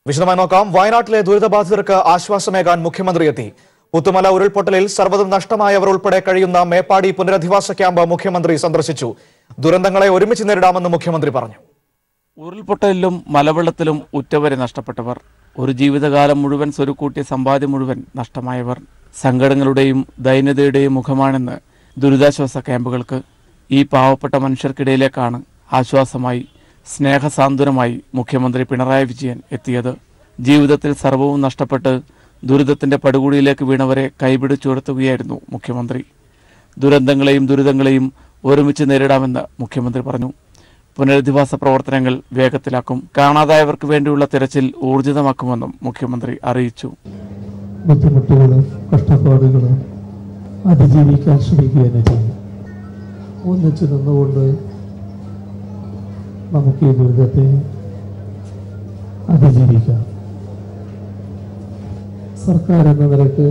വിശദമായി നോക്കാം വയനാട്ടിലെ ദുരിതബാധിതർക്ക് ആശ്വാസമേകാൻ മുഖ്യമന്ത്രി എത്തി പുത്തുമല ഉരുൾപൊട്ടലിൽ സർവ്വതും നഷ്ടമായവർ ഉൾപ്പെടെ കഴിയുന്ന മേപ്പാടി പുനരധിവാസ ക്യാമ്പ് മുഖ്യമന്ത്രി സന്ദർശിച്ചു ദുരന്തങ്ങളെ ഒരുമിച്ച് നേരിടാമെന്ന് മുഖ്യമന്ത്രി പറഞ്ഞു ഉരുൾപൊട്ടലിലും മലവെള്ളത്തിലും ഉറ്റവരെ നഷ്ടപ്പെട്ടവർ ഒരു ജീവിതകാലം മുഴുവൻ സ്വരുക്കൂട്ടിയ സമ്പാദ്യം മുഴുവൻ നഷ്ടമായവർ സങ്കടങ്ങളുടെയും ദൈന്യതയുടെയും മുഖമാണെന്ന് ദുരിതാശ്വാസ ക്യാമ്പുകൾക്ക് ഈ പാവപ്പെട്ട മനുഷ്യർക്കിടയിലേക്കാണ് ആശ്വാസമായി സ്നേഹസാന്ത്വനമായി മുഖ്യമന്ത്രി പിണറായി വിജയൻ എത്തിയത് ജീവിതത്തിൽ സർവവും നഷ്ടപ്പെട്ട് ദുരിതത്തിന്റെ പടുകുഴിയിലേക്ക് വീണവരെ കൈപിടിച്ചുയർത്തുകയായിരുന്നു മുഖ്യമന്ത്രി ദുരന്തങ്ങളെയും ദുരിതങ്ങളെയും ഒരുമിച്ച് നേരിടാമെന്ന് മുഖ്യമന്ത്രി പറഞ്ഞു പുനരധിവാസ പ്രവർത്തനങ്ങൾ വേഗത്തിലാക്കും കാണാതായവർക്ക് വേണ്ടിയുള്ള തിരച്ചിൽ ഊർജിതമാക്കുമെന്നും മുഖ്യമന്ത്രി അറിയിച്ചു ബുദ്ധിമുട്ടുകളും കഷ്ടപ്പാടുകളും അതിജീവിക്കാൻ ശ്രമിക്കുക തന്നെ ചെയ്യും ഒന്നിച്ച് നിന്നുകൊണ്ട് നമുക്ക് ഈ ദുരിതത്തെ അതിജീവിക്കാം സർക്കാർ എന്ന നിലക്ക്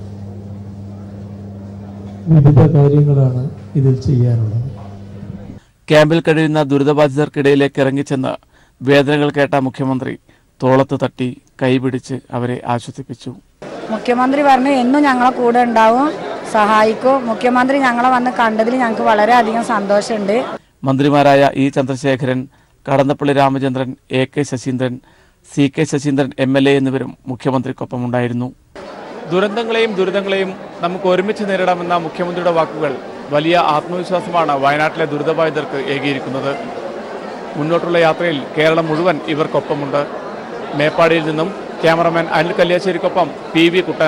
വിവിധ കാര്യങ്ങളാണ് ഇതിൽ ചെയ്യാനുള്ളത് ക്യാമ്പിൽ കഴിയുന്ന ദുരിതബാധിതർക്കിടയിലേക്ക് ഇറങ്ങിച്ചെന്ന് വേദനകൾ കേട്ട മുഖ്യമന്ത്രി തോളത്ത് തട്ടി കൈപിടിച്ച് അവരെ ആശ്വസിപ്പിച്ചു മുഖ്യമന്ത്രി പറഞ്ഞു എന്നും ഞങ്ങളെ കൂടെ ഉണ്ടാവും സഹായിക്കും മുഖ്യമന്ത്രി ഞങ്ങളെ വന്ന് കണ്ടതിൽ ഞങ്ങൾക്ക് വളരെയധികം സന്തോഷമുണ്ട് മന്ത്രിമാരായ E Chandrasekharan Kadannappally Ramachandran A K Saseendran C K Saseendran M L A എന്നിവരും മുഖ്യമന്ത്രിക്കൊപ്പമുണ്ടായിരുന്നു ദുരന്തങ്ങളെയും ദുരിതങ്ങളെയും നമുക്ക് ഒരുമിച്ച് നേരിടാമെന്ന മുഖ്യമന്ത്രിയുടെ വാക്കുകൾ വലിയ ആത്മവിശ്വാസമാണ് വയനാട്ടിലെ ദുരിതബാധിതർക്ക് ഏകിയിരിക്കുന്നത് മുന്നോട്ടുള്ള യാത്രയിൽ കേരളം മുഴുവൻ ഇവർക്കൊപ്പമുണ്ട് മേപ്പാടിയിൽ നിന്നും ക്യാമറമാൻ അനിൽ കല്യാശ്ശേരിക്കൊപ്പം പി വി കുട്ടൻ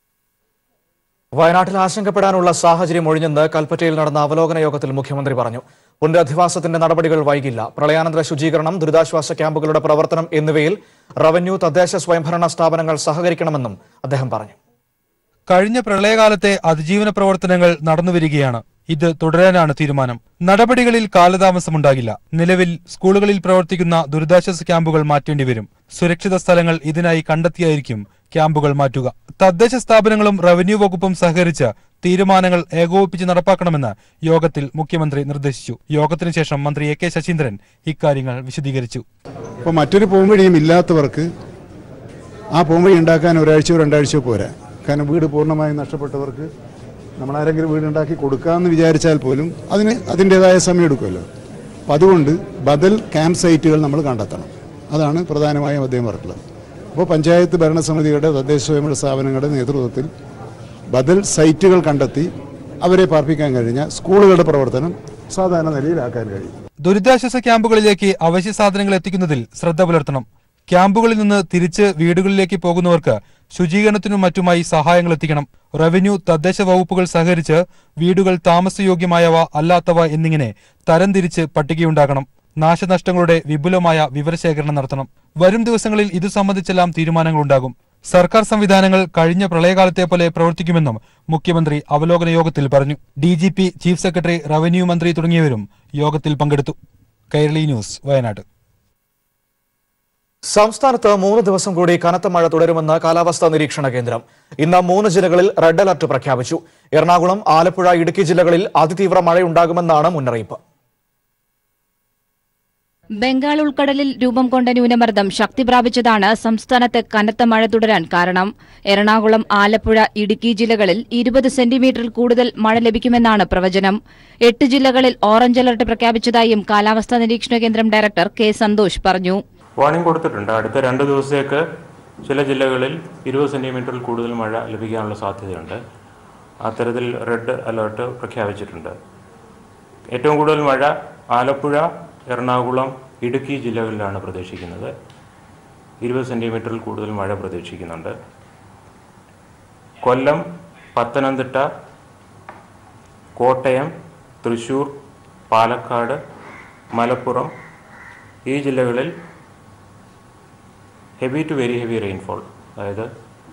വയനാട്ടിൽ ആശങ്കപ്പെടാനുള്ള സാഹചര്യം ഒഴിഞ്ഞെന്ന് കൽപ്പറ്റയിൽ നടന്ന അവലോകന യോഗത്തിൽ മുഖ്യമന്ത്രി പറഞ്ഞു പുനരധിവാസത്തിന്റെ നടപടികൾ വൈകില്ല പ്രളയാനന്തര ശുചീകരണം ദുരിതാശ്വാസ ക്യാമ്പുകളുടെ പ്രവർത്തനം എന്നിവയിൽ റവന്യൂ തദ്ദേശ സ്വയംഭരണ സ്ഥാപനങ്ങൾ സഹകരിക്കണമെന്നും അദ്ദേഹം പറഞ്ഞു കഴിഞ്ഞ പ്രളയകാലത്തെ അതിജീവന പ്രവർത്തനങ്ങൾ നടന്നുവരികയാണ് ഇത് തുടരാനാണ് തീരുമാനം നടപടികളിൽ കാലതാമസമുണ്ടാകില്ല നിലവിൽ സ്കൂളുകളിൽ പ്രവർത്തിക്കുന്ന ദുരിതാശ്വാസ ക്യാമ്പുകൾ മാറ്റേണ്ടിവരും സുരക്ഷിത സ്ഥലങ്ങൾ ഇതിനായി കണ്ടെത്തിയായിരിക്കും ക്യാമ്പുകൾ മാറ്റുക തദ്ദേശ സ്ഥാപനങ്ങളും റവന്യൂ വകുപ്പും സഹകരിച്ച് തീരുമാനങ്ങൾ ഏകോപിപ്പിച്ച് നടപ്പാക്കണമെന്ന് യോഗത്തിൽ മുഖ്യമന്ത്രി നിർദ്ദേശിച്ചു യോഗത്തിനു ശേഷം മന്ത്രി എ കെ ശശീന്ദ്രൻ ഇക്കാര്യങ്ങൾ വിശദീകരിച്ചു അപ്പോൾ മറ്റൊരു പോംവഴിയും ഇല്ലാത്തവർക്ക് ആ പോംവഴി ഉണ്ടാക്കാൻ ഒരാഴ്ചയോ രണ്ടാഴ്ചയോ പോരാ കാരണം വീട് പൂർണ്ണമായും നഷ്ടപ്പെട്ടവർക്ക് നമ്മൾ ആരെങ്കിലും വീടുണ്ടാക്കി കൊടുക്കാമെന്ന് വിചാരിച്ചാൽ പോലും അതിന് അതിൻ്റെതായ സമയം എടുക്കുമല്ലോ അപ്പം അതുകൊണ്ട് ബദൽ ക്യാമ്പ് സൈറ്റുകൾ നമ്മൾ കണ്ടെത്തണം അതാണ് പ്രധാനമായും അദ്ദേഹം പറഞ്ഞിട്ടുള്ളത് അപ്പോൾ പഞ്ചായത്ത് ഭരണസമിതികളുടെ തദ്ദേശ സ്വയംഭരണ സ്ഥാപനങ്ങളുടെ നേതൃത്വത്തിൽ ബദൽ സൈറ്റുകൾ കണ്ടെത്തി അവരെ പാർപ്പിക്കാൻ കഴിഞ്ഞാൽ സ്കൂളുകളുടെ പ്രവർത്തനം സാധാരണ നിലയിലാക്കാൻ കഴിയും ദുരിതാശ്വാസ ക്യാമ്പുകളിലേക്ക് അവശ്യ സാധനങ്ങൾ എത്തിക്കുന്നതിൽ ശ്രദ്ധ പുലർത്തണം ക്യാമ്പുകളിൽ നിന്ന് തിരിച്ച് വീടുകളിലേക്ക് പോകുന്നവർക്ക് ശുചീകരണത്തിനും മറ്റുമായി സഹായങ്ങൾ എത്തിക്കണം റവന്യൂ തദ്ദേശ വകുപ്പുകൾ സഹകരിച്ച് വീടുകൾ താമസയോഗ്യമായവ അല്ലാത്തവ എന്നിങ്ങനെ തരംതിരിച്ച് പട്ടികയുണ്ടാക്കണം നാശനഷ്ടങ്ങളുടെ വിപുലമായ വിവരശേഖരണം നടത്തണം വരും ദിവസങ്ങളിൽ ഇതു സംബന്ധിച്ചെല്ലാം തീരുമാനങ്ങളുണ്ടാകും സർക്കാർ സംവിധാനങ്ങൾ കഴിഞ്ഞ പ്രളയകാലത്തെ പോലെ പ്രവർത്തിക്കുമെന്നും മുഖ്യമന്ത്രി അവലോകന യോഗത്തിൽ പറഞ്ഞു D G P chief secretary revenue മന്ത്രി തുടങ്ങിയവരും യോഗത്തിൽ പങ്കെടുത്തു കൈരളി ന്യൂസ് വയനാട് സംസ്ഥാനത്ത് മൂന്ന് ദിവസം കൂടി കനത്ത മഴ തുടരുമെന്ന് കാലാവസ്ഥാ നിരീക്ഷണ കേന്ദ്രം ഇന്ന് മൂന്ന് ജില്ലകളിൽ റെഡ് അലർട്ട് പ്രഖ്യാപിച്ചു എറണാകുളം ആലപ്പുഴ ഇടുക്കി ജില്ലകളിൽ അതിതീവ്ര മഴയുണ്ടാകുമെന്നാണ് മുന്നറിയിപ്പ് ബംഗാൾ ഉൾക്കടലിൽ രൂപം കൊണ്ട ന്യൂനമർദ്ദം ശക്തി പ്രാപിച്ചതാണ് സംസ്ഥാനത്ത് കനത്ത മഴ തുടരാൻ കാരണം എറണാകുളം ആലപ്പുഴ ഇടുക്കി ജില്ലകളിൽ ഇരുപത് സെന്റിമീറ്ററിൽ കൂടുതൽ മഴ ലഭിക്കുമെന്നാണ് പ്രവചനം എട്ട് ജില്ലകളിൽ ഓറഞ്ച് അലർട്ട് പ്രഖ്യാപിച്ചതായും കാലാവസ്ഥാ നിരീക്ഷണ കേന്ദ്രം ഡയറക്ടർ കെ സന്തോഷ് പറഞ്ഞു വാർണിംഗ് കൊടുത്തിട്ടുണ്ട് അടുത്ത രണ്ട് ദിവസത്തേക്ക് ചില ജില്ലകളിൽ ഇരുപത് സെൻറ്റിമീറ്ററിൽ കൂടുതൽ മഴ ലഭിക്കാനുള്ള സാധ്യതയുണ്ട് അത്തരത്തിൽ റെഡ് അലേർട്ട് പ്രഖ്യാപിച്ചിട്ടുണ്ട് ഏറ്റവും കൂടുതൽ മഴ ആലപ്പുഴ എറണാകുളം ഇടുക്കി ജില്ലകളിലാണ് പ്രതീക്ഷിക്കുന്നത് ഇരുപത് സെൻറ്റിമീറ്ററിൽ കൂടുതൽ മഴ പ്രതീക്ഷിക്കുന്നുണ്ട് കൊല്ലം പത്തനംതിട്ട കോട്ടയം തൃശ്ശൂർ പാലക്കാട് മലപ്പുറം ഈ ജില്ലകളിൽ heavy to very heavy rainfall അതായത്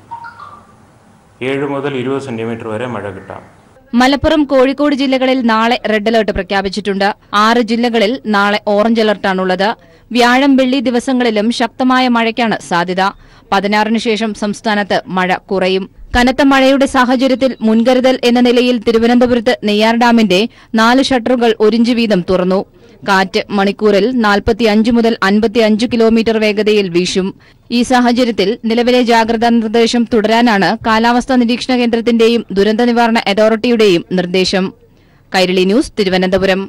ഏഴ് മുതൽ ഇരുപത് സെൻറ്റിമീറ്റർ വരെ മഴ കിട്ടാം മലപ്പുറം കോഴിക്കോട് ജില്ലകളിൽ നാളെ റെഡ് അലർട്ട് പ്രഖ്യാപിച്ചിട്ടുണ്ട് ആറ് ജില്ലകളിൽ നാളെ ഓറഞ്ച് അലർട്ടാണുള്ളത് വ്യാഴം വെള്ളി ദിവസങ്ങളിലും ശക്തമായ മഴയ്ക്കാണ് സാധ്യത പതിനാറിന് ശേഷം സംസ്ഥാനത്ത് മഴ കുറയും കനത്ത മഴയുടെ സാഹചര്യത്തിൽ മുൻകരുതൽ എന്ന നിലയിൽ തിരുവനന്തപുരത്ത് നെയ്യാർ ഡാമിന്റെ നാല് ഷട്ടറുകൾ ഒരിഞ്ച് വീതം തുറന്നു കാറ്റ് മണിക്കൂറിൽ 45 മുതൽ 55 കിലോമീറ്റർ വേഗതയിൽ വീശും ഈ സാഹചര്യത്തിൽ നിലവിലെ ജാഗ്രതാ നിർദ്ദേശം തുടരാനാണ് കാലാവസ്ഥാ നിരീക്ഷണ കേന്ദ്രത്തിന്റെയും ദുരന്ത നിവാരണ അതോറിറ്റിയുടെയും നിർദ്ദേശം കൈരളി ന്യൂസ് തിരുവനന്തപുരം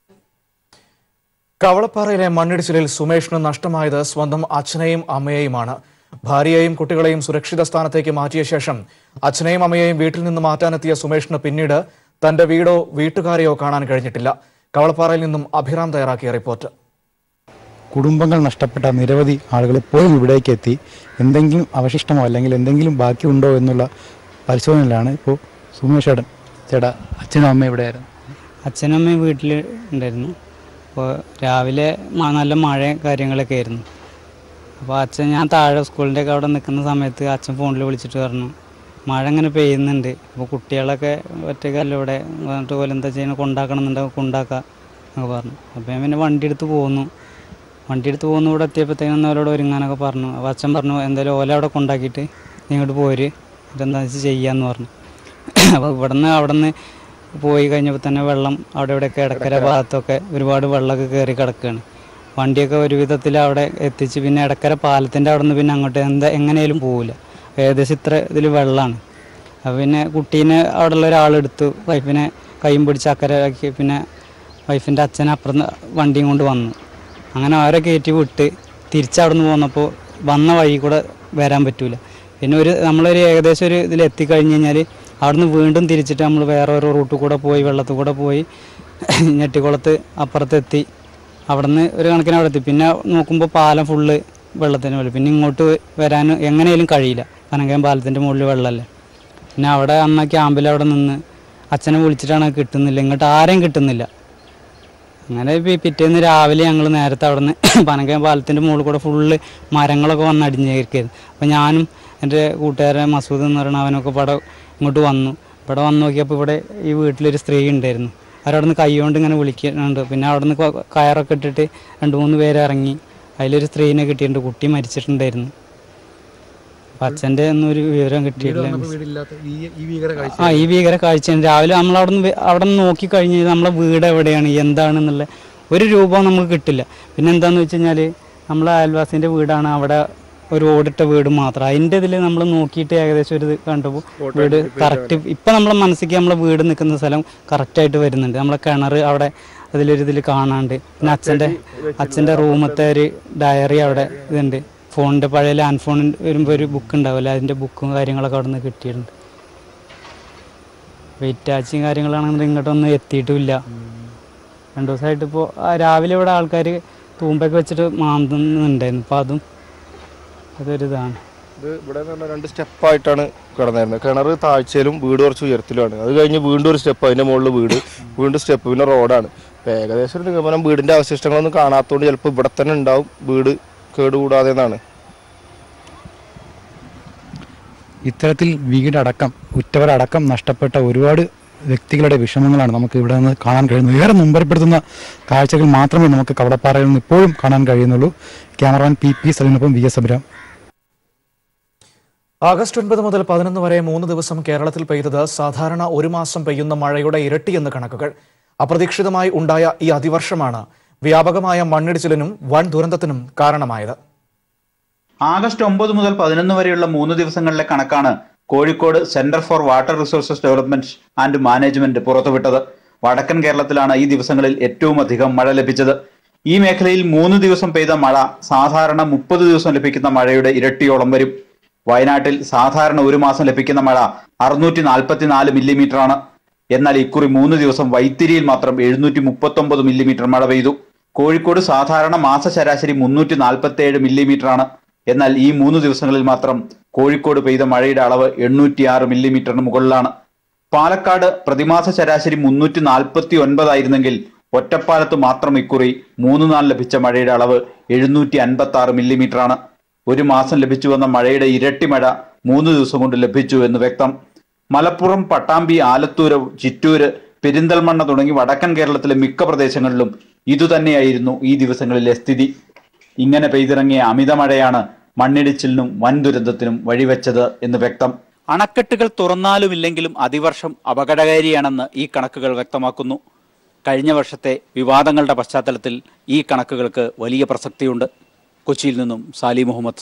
കവളപ്പാറയിലെ മണ്ണിടിച്ചിലിൽ സുമേഷിന് നഷ്ടമായത് സ്വന്തം അച്ഛനെയും അമ്മയെയുമാണ് ഭാര്യയെയും കുട്ടികളെയും സുരക്ഷിത സ്ഥാനത്തേക്ക് മാറ്റിയ ശേഷം അച്ഛനെയും അമ്മയെയും വീട്ടിൽ നിന്ന് മാറ്റാനെത്തിയ സുമേഷിന് പിന്നീട് തന്റെ വീടോ വീട്ടുകാരെയോ കാണാൻ കഴിഞ്ഞിട്ടില്ല കവളപ്പാറയിൽ നിന്നും അഭിറാം തയ്യാറാക്കിയ റിപ്പോർട്ട് കുടുംബങ്ങൾ നഷ്ടപ്പെട്ട നിരവധി ആളുകൾ ഇപ്പോഴും ഇവിടേക്ക് എത്തി എന്തെങ്കിലും അവശിഷ്ടമോ അല്ലെങ്കിൽ എന്തെങ്കിലും ബാക്കിയുണ്ടോ എന്നുള്ള പരിശോധനയിലാണ് ഇപ്പോൾ സുമേഷ് ചേട്ടൻ ചേട്ടാ അച്ഛനും അമ്മയും എവിടെയായിരുന്നു അച്ഛനും അമ്മയും വീട്ടിൽ ഉണ്ടായിരുന്നു അപ്പോൾ രാവിലെ മ- നല്ല മഴ കാര്യങ്ങളൊക്കെ ആയിരുന്നു അപ്പോൾ അച്ഛൻ ഞാൻ താഴെ സ്കൂളിൻ്റെ ഒക്കെ അവിടെ നിൽക്കുന്ന സമയത്ത് അച്ഛൻ ഫോണിൽ വിളിച്ചിട്ട് പറഞ്ഞു മഴ ഇങ്ങനെ പെയ്യുന്നുണ്ട് അപ്പോൾ കുട്ടികളൊക്കെ ഒറ്റക്കല്ല ഇവിടെ എന്നിട്ട് പോലെ എന്താ ചെയ്യുന്നത് കൊണ്ടാക്കണം എന്നുണ്ടെങ്കിൽ കൊണ്ടാക്കാം എന്നൊക്കെ പറഞ്ഞു അപ്പോൾ ഞാൻ പിന്നെ വണ്ടി എടുത്ത് പോന്നു വണ്ടി എടുത്ത് പോകുന്നു ഇവിടെ എത്തിയപ്പോഴത്തേനും അവരോട് ഒരുങ്ങാനൊക്കെ പറഞ്ഞു അപ്പോൾ അച്ഛൻ പറഞ്ഞു എന്തായാലും ഓല അവിടെ കൊണ്ടാക്കിയിട്ട് നീ ഇങ്ങോട്ട് പോര് ഇതെന്താ വെച്ചാൽ ചെയ്യാമെന്ന് പറഞ്ഞു അപ്പോൾ ഇവിടുന്ന് അവിടെ നിന്ന് പോയി കഴിഞ്ഞപ്പോൾ തന്നെ വെള്ളം അവിടെ ഇവിടെയൊക്കെ ഇടക്കര ഭാഗത്തൊക്കെ ഒരുപാട് വെള്ളമൊക്കെ കയറി കിടക്കുകയാണ് വണ്ടിയൊക്കെ ഒരു വിധത്തിൽ അവിടെ എത്തിച്ച് പിന്നെ ഇടക്കര പാലത്തിൻ്റെ അവിടെ നിന്ന് പിന്നെ അങ്ങോട്ട് എന്താ എങ്ങനെയാലും പോവില്ല ഏകദേശം ഇത്ര ഇതിൽ വെള്ളമാണ് അപ്പോൾ പിന്നെ കുട്ടീനെ അവിടെയുള്ള ഒരാളെടുത്തു വൈഫിനെ കൈയും പിടിച്ച് അക്കരയാക്കി പിന്നെ വൈഫിൻ്റെ അച്ഛൻ അപ്പുറത്ത് വണ്ടിയും കൊണ്ട് വന്നു അങ്ങനെ അവരെ കയറ്റി വിട്ട് തിരിച്ചവിടെ നിന്ന് പോന്നപ്പോൾ വന്ന വഴി കൂടെ വരാൻ പറ്റൂല പിന്നെ ഒരു നമ്മളൊരു ഏകദേശം ഒരു ഇതിൽ എത്തിക്കഴിഞ്ഞ് കഴിഞ്ഞാൽ അവിടുന്ന് വീണ്ടും തിരിച്ചിട്ട് നമ്മൾ വേറെ ഒരു റൂട്ടിൽ കൂടെ പോയി വെള്ളത്തിൽ കൂടെ പോയി ഞെട്ടിക്കുളത്ത് അപ്പുറത്തെത്തി അവിടുന്ന് ഒരു കണക്കിന് അവിടെ എത്തി പിന്നെ നോക്കുമ്പോൾ പാലം ഫുള്ള് വെള്ളത്തിന് പോലെ പിന്നെ ഇങ്ങോട്ട് വരാൻ എങ്ങനെയും കഴിയില്ല പനങ്കയം പാലത്തിൻ്റെ മുകളിൽ വെള്ളമല്ലേ പിന്നെ അവിടെ അന്ന് ക്യാമ്പിൽ അവിടെ നിന്ന് അച്ഛനെ വിളിച്ചിട്ടാണ് കിട്ടുന്നില്ല ഇങ്ങോട്ട് ആരെയും കിട്ടുന്നില്ല അങ്ങനെ പി- പിറ്റേന്ന് രാവിലെ ഞങ്ങൾ നേരത്തെ അവിടെ നിന്ന് പനങ്കയം പാലത്തിൻ്റെ മുകളിൽ കൂടെ ഫുള്ള് മരങ്ങളൊക്കെ വന്ന് അടിഞ്ഞേക്കായിരുന്നു അപ്പോൾ ഞാനും എൻ്റെ കൂട്ടുകാരൻ മസൂദ് എന്ന് പറയുന്ന അവനൊക്കെ ഇവിടെ ഇങ്ങോട്ട് വന്നു ഇവിടെ വന്ന് നോക്കിയപ്പോൾ ഇവിടെ ഈ വീട്ടിലൊരു സ്ത്രീ ഉണ്ടായിരുന്നു അവരവിടെ നിന്ന് കൈകൊണ്ട് ഇങ്ങനെ വിളിക്കുന്നുണ്ട് പിന്നെ അവിടെ നിന്ന് കയറൊക്കെ ഇട്ടിട്ട് രണ്ട് മൂന്ന് പേര് ഇറങ്ങി അതിലൊരു സ്ത്രീനെ കിട്ടിയിട്ടുണ്ട് കുട്ടി മരിച്ചിട്ടുണ്ടായിരുന്നു അപ്പം അച്ഛൻ്റെ ഒന്നും ഒരു വിവരം കിട്ടിയിട്ടില്ല ആ ഈ ഭീകര കാഴ്ചയാണ് രാവിലെ നമ്മൾ അവിടെ നിന്ന് അവിടെ നിന്ന് നോക്കി കഴിഞ്ഞ് കഴിഞ്ഞാൽ നമ്മളെ വീട് എവിടെയാണ് എന്താണെന്നുള്ള ഒരു രൂപവും നമുക്ക് കിട്ടില്ല പിന്നെ എന്താണെന്ന് വെച്ച് കഴിഞ്ഞാൽ നമ്മളെ അയൽവാസിൻ്റെ വീടാണ് അവിടെ ഒരു ഓടിട്ട വീട് മാത്രം അതിൻ്റെ ഇതിൽ നമ്മൾ നോക്കിയിട്ട് ഏകദേശം ഒരു ഇത് കണ്ടപ്പോൾ വീട് കറക്റ്റ് ഇപ്പം നമ്മളെ മനസ്സിലേക്ക് നമ്മളെ വീട് നിൽക്കുന്ന സ്ഥലം കറക്റ്റായിട്ട് വരുന്നുണ്ട് നമ്മളെ കിണർ അവിടെ അതിലൊരു ഇതിൽ കാണാണ്ട് പിന്നെ അച്ഛൻ്റെ അച്ഛൻ്റെ റൂമത്തെ ഒരു ഡയറി അവിടെ ഇതുണ്ട് ഫോണിൻ്റെ പഴയ ലാൻഡ് ഫോൺ വരുമ്പോൾ ഒരു ബുക്ക് ഉണ്ടാവില്ല അതിൻ്റെ ബുക്കും കാര്യങ്ങളൊക്കെ അവിടെ നിന്ന് കിട്ടിയിട്ടുണ്ട് വെയിറ്റാച്ചും കാര്യങ്ങളാണെന്നുണ്ടെങ്കിൽ ഇങ്ങോട്ടൊന്നും എത്തിയിട്ടുമില്ല രണ്ടു ദിവസമായിട്ട് ഇപ്പോൾ രാവിലെ ഇവിടെ ആൾക്കാർ തൂമ്പൊക്കെ വെച്ചിട്ട് മാന്തുന്നുണ്ടായിരുന്നു അപ്പോൾ അതും അതൊരു ഇതാണ് ഇത് ഇവിടെ എന്ന് പറഞ്ഞാൽ രണ്ട് സ്റ്റെപ്പായിട്ടാണ് കിടന്നിരുന്നത് കിണർ താഴ്ചയിലും വീട് കുറച്ച് ഉയരത്തിലുമാണ് അത് കഴിഞ്ഞ് വീണ്ടും ഒരു സ്റ്റെപ്പ് അതിൻ്റെ മുകളിൽ വീട് വീണ്ടും സ്റ്റെപ്പ് പിന്നെ റോഡാണ് അപ്പോൾ ഏകദേശം ഒരു നിഗമനം വീടിൻ്റെ അവശിഷ്ടങ്ങളൊന്നും കാണാത്തതുകൊണ്ട് ചിലപ്പോൾ ഇവിടെ തന്നെ ഉണ്ടാവും വീട് കേടുകൂടാതെ എന്നാണ് ഇത്തരത്തിൽ വീടടക്കം ഉറ്റവരടക്കം നഷ്ടപ്പെട്ട ഒരുപാട് വ്യക്തികളുടെ വിഷമങ്ങളാണ് നമുക്ക് ഇവിടെ നിന്ന് കാണാൻ കഴിയുന്നത് ഏറെ മുമ്പരപ്പെടുത്തുന്ന കാഴ്ചകൾ മാത്രമേ നമുക്ക് കവടപ്പാറയിൽ നിന്ന് ഇപ്പോഴും കാണാൻ കഴിയുന്നുള്ളൂ ക്യാമറമാൻ പി പി സലിനൊപ്പം വി എസ് അബ്രാം ആഗസ്റ്റ് ഒൻപത് മുതൽ പതിനൊന്ന് വരെ മൂന്ന് ദിവസം കേരളത്തിൽ പെയ്തത് സാധാരണ ഒരു മാസം പെയ്യുന്ന മഴയുടെ ഇരട്ടിയെന്ന് കണക്കുകൾ അപ്രതീക്ഷിതമായി ഉണ്ടായ ഈ അതിവർഷമാണ് വ്യാപകമായ മണ്ണിടിച്ചിലിനും വൻ ദുരന്തത്തിനും കാരണമായത് ആഗസ്റ്റ് ഒമ്പത് മുതൽ പതിനൊന്ന് വരെയുള്ള മൂന്ന് ദിവസങ്ങളിലെ കണക്കാണ് Kozhikode centre for water resources development and management പുറത്തുവിട്ടത് വടക്കൻ കേരളത്തിലാണ് ഈ ദിവസങ്ങളിൽ ഏറ്റവും അധികം മഴ ലഭിച്ചത് ഈ മേഖലയിൽ മൂന്ന് ദിവസം പെയ്ത മഴ സാധാരണ മുപ്പത് ദിവസം ലഭിക്കുന്ന മഴയുടെ ഇരട്ടിയോളം വരും വയനാട്ടിൽ സാധാരണ ഒരു മാസം ലഭിക്കുന്ന മഴ അറുന്നൂറ്റി നാൽപ്പത്തിനാല് മില്ലിമീറ്റർ ആണ് എന്നാൽ ഇക്കുറി മൂന്ന് ദിവസം വൈത്തിരിയിൽ മാത്രം എഴുന്നൂറ്റി മുപ്പത്തി ഒമ്പത് മില്ലിമീറ്റർ മഴ പെയ്തു കോഴിക്കോട് സാധാരണ മാസ ശരാശരി മുന്നൂറ്റി നാൽപ്പത്തി ഏഴ് മില്ലിമീറ്റർ ആണ് എന്നാൽ ഈ മൂന്ന് ദിവസങ്ങളിൽ മാത്രം കോഴിക്കോട് പെയ്ത മഴയുടെ അളവ് എണ്ണൂറ്റിയാറ് മില്ലിമീറ്ററിന് മുകളിലാണ് പാലക്കാട് പ്രതിമാസ ശരാശരി മുന്നൂറ്റി നാൽപ്പത്തി ഒൻപതായിരുന്നെങ്കിൽ ഒറ്റപ്പാലത്ത് മാത്രം ഇക്കുറി മൂന്ന് നാൾ ലഭിച്ച മഴയുടെ അളവ് എഴുന്നൂറ്റി അൻപത്തി ആറ് മില്ലിമീറ്റർ ആണ് ഒരു മാസം ലഭിച്ചു വന്ന മഴയുടെ ഇരട്ടി മഴ മൂന്ന് ദിവസം കൊണ്ട് ലഭിച്ചു എന്ന് വ്യക്തം മലപ്പുറം പട്ടാമ്പി ആലത്തൂര് ചിറ്റൂര് പെരിന്തൽമണ്ണ തുടങ്ങി വടക്കൻ കേരളത്തിലെ മിക്ക പ്രദേശങ്ങളിലും ഇതുതന്നെയായിരുന്നു ഈ ദിവസങ്ങളിലെ സ്ഥിതി ഇങ്ങനെ പെയ്തിറങ്ങിയ അമിത മഴയാണ് മണ്ണിടിച്ചിലിനും വൻ ദുരന്തത്തിനും വഴിവെച്ചത് എന്ന് വ്യക്തം അണക്കെട്ടുകൾ തുറന്നാലുമില്ലെങ്കിലും അതിവർഷം അപകടകാരിയാണെന്ന് ഈ കണക്കുകൾ വ്യക്തമാക്കുന്നു കഴിഞ്ഞ വർഷത്തെ വിവാദങ്ങളുടെ പശ്ചാത്തലത്തിൽ ഈ കണക്കുകൾക്ക് വലിയ പ്രസക്തിയുണ്ട് കൊച്ചിയിൽ നിന്നും സാലി മുഹമ്മദ്